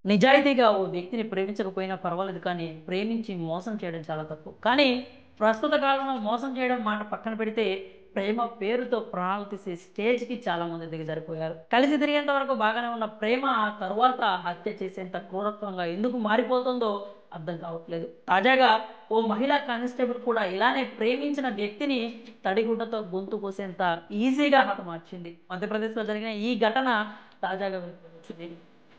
నిజాయితీగా ఓ వ్యక్తిని ప్రేమించకపోయినా పర్వాలేదు కానీ ప్రేమించి మోసం చేయడం చాలా తప్పు కానీ ప్రస్తుత కాలంలో మోసం చేయడం మాట పక్కన పెడితే ప్రేమ పేరుతో ప్రాణాలు తీసే స్టేజ్కి చాలా మంది దిగజారిపోయారు కలిసి తిరిగేంత వరకు బాగానే ఉన్న ప్రేమ ఆ తర్వాత హత్య చేసేంత క్రూరత్వంగా ఎందుకు మారిపోతుందో అర్థం కావట్లేదు తాజాగా ఓ మహిళా కానిస్టేబుల్ కూడా ఇలానే ప్రేమించిన వ్యక్తిని తడిగుడ్డతో గొంతు కోసేంత ఈజీగా హతమార్చింది మధ్యప్రదేశ్లో జరిగిన ఈ ఘటన తాజాగా వెలుగులోకి వచ్చింది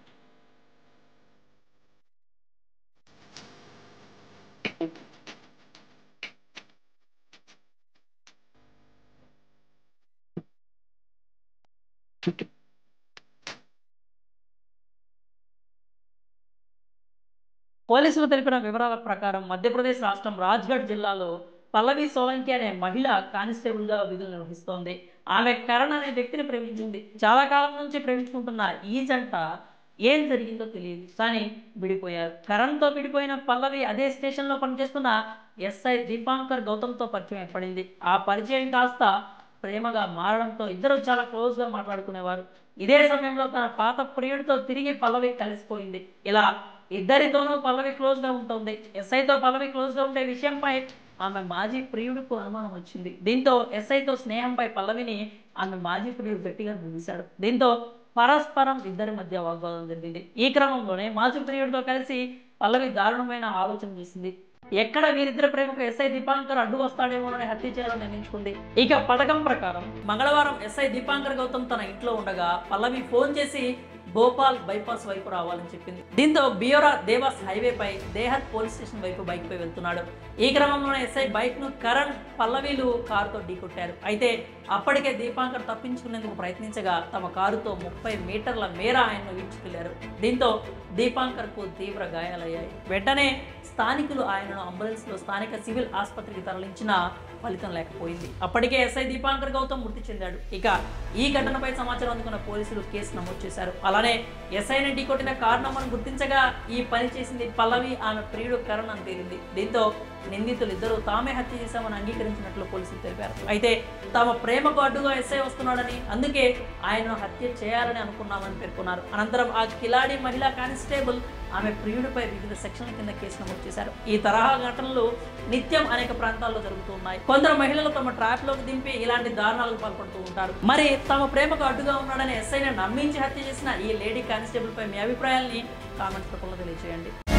పోలీసులు తెలిపిన వివరాల ప్రకారం మధ్యప్రదేశ్ రాష్ట్రం రాజ్గఢ్ జిల్లాలో పల్లవి సోలంకి అనే మహిళ కానిస్టేబుల్గా విధులు నిర్వహిస్తోంది ఆమె కరణ్ అనే వ్యక్తిని ప్రేమించింది చాలా కాలం నుంచి ప్రేమించుకుంటున్న ఈ జంట ఏం జరిగిందో తెలియదు కానీ విడిపోయారు కరణ్తో విడిపోయిన పల్లవి అదే స్టేషన్లో పనిచేస్తున్న ఎస్ఐ దీపాంకర్ గౌతమ్తో పరిచయం ఏర్పడింది ఆ పరిచయం కాస్త ప్రేమగా మారడంతో ఇద్దరు చాలా క్లోజ్గా మాట్లాడుకునేవారు ఇదే సమయంలో తన పాత ప్రియుడితో తిరిగి పల్లవి కలిసిపోయింది ఇలా ఇద్దరితోనూ పల్లవి క్లోజ్గా ఉంటుంది ఎస్ఐతో పల్లవి క్లోజ్గా ఉండే విషయంపై ఆమె మాజీ ప్రియుడికి అనుమానం వచ్చింది దీంతో ఎస్ఐతో స్నేహంపై పల్లవిని ఆమె మాజీ ప్రియుడు గట్టిగా నిలిచాడు దీంతో పరస్పరం ఇద్దరి మధ్య వాగ్వాదం జరిగింది ఈ క్రమంలోనే మాజీ ప్రియుడితో కలిసి పల్లవి దారుణమైన ఆలోచన చేసింది ఎక్కడ వీరిద్దరి ప్రేమకు ఎస్ఐ దీపాంకర్ అడ్డు వస్తాడేమోనని హత్య చేయాలని నిర్ణయించుకుంది ఇక పథకం ప్రకారం మంగళవారం ఎస్ఐ దీపాంకర్ గౌతమ్ తన ఇంట్లో ఉండగా పల్లవి ఫోన్ చేసి భోపాల్ బైపాస్ వైపు రావాలని చెప్పింది దీంతో బియోరా దేవాస్ హైవే పై దేహత్ పోలీస్ స్టేషన్ వైపు బైక్ పై వెళ్తున్నాడు ఈ క్రమంలోనే ఎస్ఐ బైక్ ను కరణ్ పల్లవీలు కారుతో ఢీకొట్టారు అయితే అప్పటికే దీపాంకర్ తప్పించుకునేందుకు ప్రయత్నించగా తమ కారుతో ముప్పై మీటర్ల మేర ఆయన్ను ఈడ్చుకెళ్లారు దీంతో దీపాంకర్ కు తీవ్ర గాయాలయ్యాయి వెంటనే స్థానికులు ఆయనను అంబులెన్స్ లో స్థానిక సివిల్ ఆసుపత్రికి తరలించిన ఫలితం లేకపోయింది అప్పటికే ఎస్ఐ దీపాంకర్ గౌతమ్ మృతి చెందాడు ఇక ఈ ఘటనపై సమాచారం అందుకున్న పోలీసులు కేసు నమోదు చేశారు అలానే ఎస్ఐని ఢీకొట్టిన కారణం గుర్తించగా ఈ పని చేసింది పల్లవి ఆమె ప్రియుడు కరణ్ అని తేలింది దీంతో నిందితులు ఇద్దరు తామే హత్య చేశామని అంగీకరించినట్లు పోలీసులు తెలిపారు అయితే తమ ప్రేమకు అడ్డుగా ఎస్ఐ వస్తున్నాడని అందుకే ఆయనను హత్య చేయాలని అనుకున్నామని పేర్కొన్నారు అనంతరం ఆ కిలాడి మహిళా కానిస్టేబుల్ ఆమె ప్రియుడిపై వివిధ సెక్షన్ల కింద కేసు నమోదు చేశారు ఈ తరహా ఘటనలు నిత్యం అనేక ప్రాంతాల్లో జరుగుతూ ఉన్నాయి కొందరు మహిళలు తమ ట్రాప్ లోకి దింపి ఇలాంటి దారుణాలకు పాల్పడుతూ ఉంటారు మరి తమ ప్రేమకు అడ్డుగా ఉన్నాడని ఎస్ఐని నమ్మించి హత్య చేసిన ఈ లేడీ కానిస్టేబుల్ పై మీ అభిప్రాయాల్ని కామెంట్స్ రూపంలో తెలియజేయండి